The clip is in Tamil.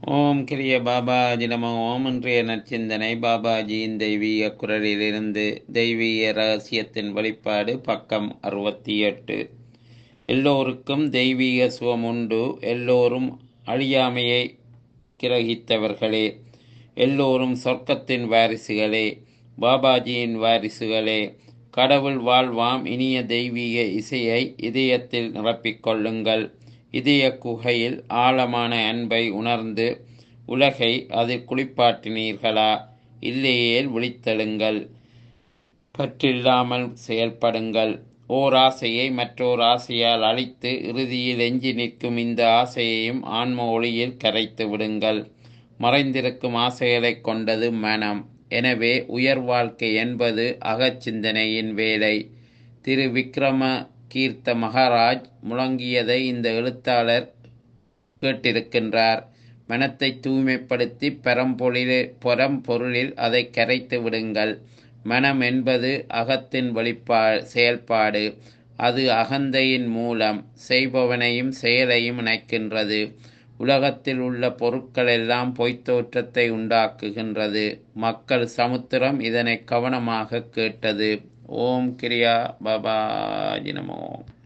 ஓம் கிரிய பாபாஜி நம ஓம் இன்றைய நற்சிந்தனை பாபாஜியின் தெய்வீக குரலிலிருந்து தெய்வீக ரகசியத்தின் வெளிப்பாடு பக்கம் அறுபத்தி எட்டு எல்லோருக்கும் தெய்வீக சுகம் உண்டு எல்லோரும் அழியாமையை கிரகித்தவர்களே எல்லோரும் சொர்க்கத்தின் வாரிசுகளே பாபாஜியின் வாரிசுகளே கடவுள் வாழ்வாம் இனிய தெய்வீக இசையை இதயத்தில் நிரப்பிக்கொள்ளுங்கள் இதய குகையில் ஆழமான அன்பை உணர்ந்து உலகை அதில் குளிப்பாட்டினீர்களா இல்லையேல் விழித்தெழுங்கள் பற்றில்லாமல் செயல்படுங்கள் ஓர் ஆசையை மற்றோர் ஆசையால் அழித்து இறுதியில் எஞ்சி நிற்கும் இந்த ஆசையையும் ஆன்ம ஒளியில் கரைத்து விடுங்கள் மறைந்திருக்கும் ஆசைகளை கொண்டது மனம் எனவே உயர் வாழ்க்கை என்பது அகச்சிந்தனையின் வேலை திரு விக்ரம கீர்த்த மகாராஜ் முழங்கியதை இந்த எழுத்தாளர் கேட்டிருக்கின்றார் மனத்தை தூய்மைப்படுத்தி பரம்பொழிலே பரம்பொருளில் அதை கரைத்து விடுங்கள் மனம் என்பது அகத்தின் வெளிப்பா செயல்பாடு அது அகந்தையின் மூலம் செய்பவனையும் செயலையும் இணைக்கின்றது உலகத்தில் உள்ள பொருட்கள் எல்லாம் பொய்த்தோற்றத்தை உண்டாக்குகின்றது மக்கள் சமுத்திரம் இதனை கவனமாக கேட்டது ஓம் கிரியா பாபாஜி நமோ